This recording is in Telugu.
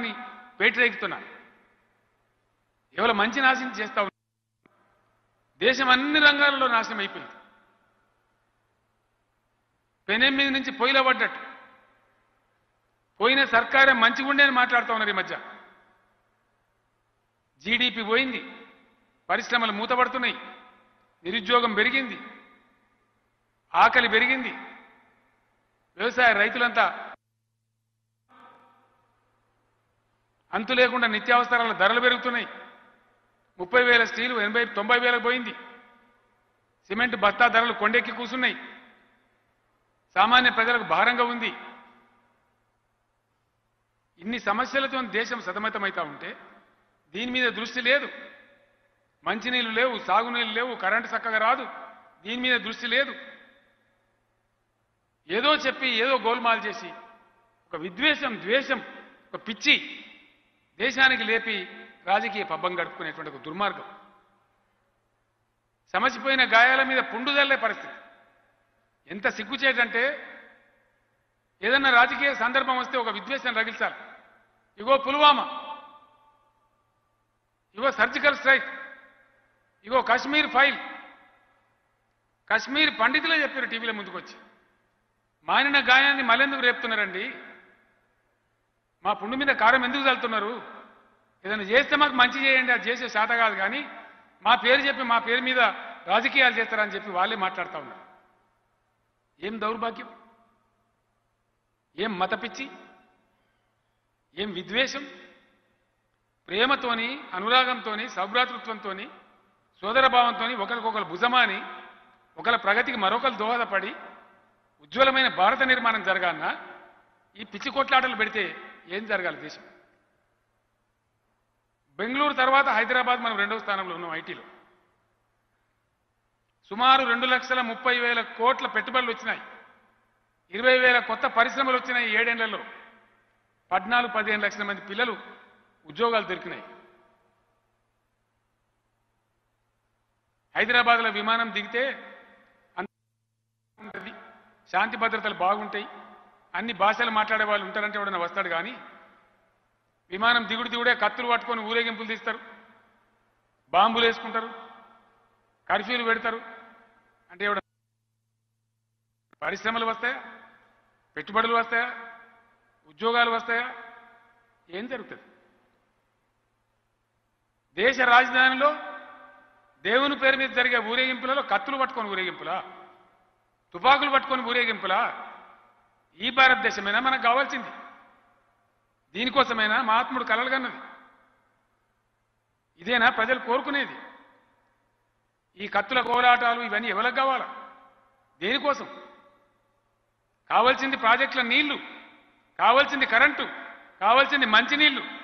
పేటరేగుతున్నారు ఎవరు మంచి నాశనం చేస్తా ఉన్నారు దేశం అన్ని రంగాలలో నాశనం అయిపోయింది పెనెమ్మిది నుంచి పొయ్యిలో పడ్డట్టు పోయిన సర్కారే మంచిగుండే అని మాట్లాడుతూ ఉన్నారు ఈ మధ్య జీడిపి పోయింది పరిశ్రమలు మూతపడుతున్నాయి నిరుద్యోగం పెరిగింది ఆకలి పెరిగింది వ్యవసాయ రైతులంతా అంతు లేకుండా నిత్యావసరాల ధరలు పెరుగుతున్నాయి ముప్పై వేల స్టీలు ఎనభై తొంభై వేలకు పోయింది సిమెంట్ బస్తా ధరలు కొండెక్కి కూసున్నాయి సామాన్య ప్రజలకు భారంగా ఉంది ఇన్ని సమస్యలతో దేశం సతమతమవుతా ఉంటే దీని మీద దృష్టి లేదు మంచినీళ్ళు లేవు సాగునీళ్ళు లేవు కరెంటు చక్కగా రాదు దీని మీద దృష్టి లేదు ఏదో చెప్పి ఏదో గోల్మాల్ చేసి ఒక విద్వేషం ద్వేషం ఒక పిచ్చి దేశానికి లేపి రాజకీయ పబ్బం గడుపుకునేటువంటి ఒక దుర్మార్గం సమసిపోయిన గాయాల మీద పుండు జల్లే పరిస్థితి ఎంత సిగ్గుచేటంటే ఏదన్నా రాజకీయ సందర్భం వస్తే ఒక విద్వేషం రగిల్చాలి ఇగో పుల్వామా ఇగో సర్జికల్ స్ట్రైక్ ఇగో కాశ్మీర్ ఫైల్ కాశ్మీర్ పండితులే చెప్పారు టీవీలో ముందుకు వచ్చి మానిన గాయాన్ని మళ్ళెందుకు రేపుతున్నారండి మా పుండు మీద కారం ఎందుకు చల్లుతున్నారు ఏదైనా చేస్తే మాకు మంచి చేయండి అది చేసే శాత కాదు కానీ మా పేరు చెప్పి మా పేరు మీద రాజకీయాలు చేస్తారని చెప్పి వాళ్ళే మాట్లాడుతూ ఉన్నారు ఏం దౌర్భాగ్యం ఏం మత పిచ్చి ఏం విద్వేషం ప్రేమతోని అనురాగంతోని సౌభ్రాతృత్వంతోని సోదరభావంతోని ఒకరికొకరు భుజమాని ఒకరి ప్రగతికి మరొకరు దోహదపడి ఉజ్వలమైన భారత నిర్మాణం జరగాలన్నా ఈ పిచ్చి కొట్లాటలు పెడితే ఏం జరగాలి దేశం బెంగళూరు తర్వాత హైదరాబాద్ మనం రెండవ స్థానంలో ఉన్నాం ఐటీలో సుమారు రెండు లక్షల ముప్పై వేల కోట్ల పెట్టుబడులు వచ్చినాయి ఇరవై వేల కొత్త పరిశ్రమలు వచ్చినాయి ఈ ఏడేళ్లలో పద్నాలుగు పదిహేను లక్షల మంది పిల్లలు ఉద్యోగాలు దొరికినాయి హైదరాబాద్లో విమానం దిగితే అంత ఉంటుంది శాంతి భద్రతలు బాగుంటాయి అన్ని భాషలు మాట్లాడే వాళ్ళు ఉంటారంటే ఎవడన్నా వస్తాడు కానీ విమానం దిగుడు దిగుడే కత్తులు పట్టుకొని ఊరేగింపులు తీస్తారు బాంబులు వేసుకుంటారు కర్ఫ్యూలు పెడతారు అంటే ఎవడ పరిశ్రమలు వస్తాయా పెట్టుబడులు వస్తాయా ఉద్యోగాలు వస్తాయా ఏం జరుగుతుంది దేశ రాజధానిలో దేవుని పేరు మీద జరిగే ఊరేగింపులలో కత్తులు పట్టుకొని ఊరేగింపులా తుపాకులు పట్టుకొని ఊరేగింపులా ఈ భారతదేశమైనా మనకు కావాల్సింది దీనికోసమైనా మహాత్ముడు కలలు కన్నది ఇదేనా ప్రజలు కోరుకునేది ఈ కత్తుల కోలాటాలు ఇవన్నీ ఎవరికి కావాలా దేనికోసం కావాల్సింది ప్రాజెక్టుల నీళ్లు కావాల్సింది కరెంటు కావాల్సింది మంచినీళ్లు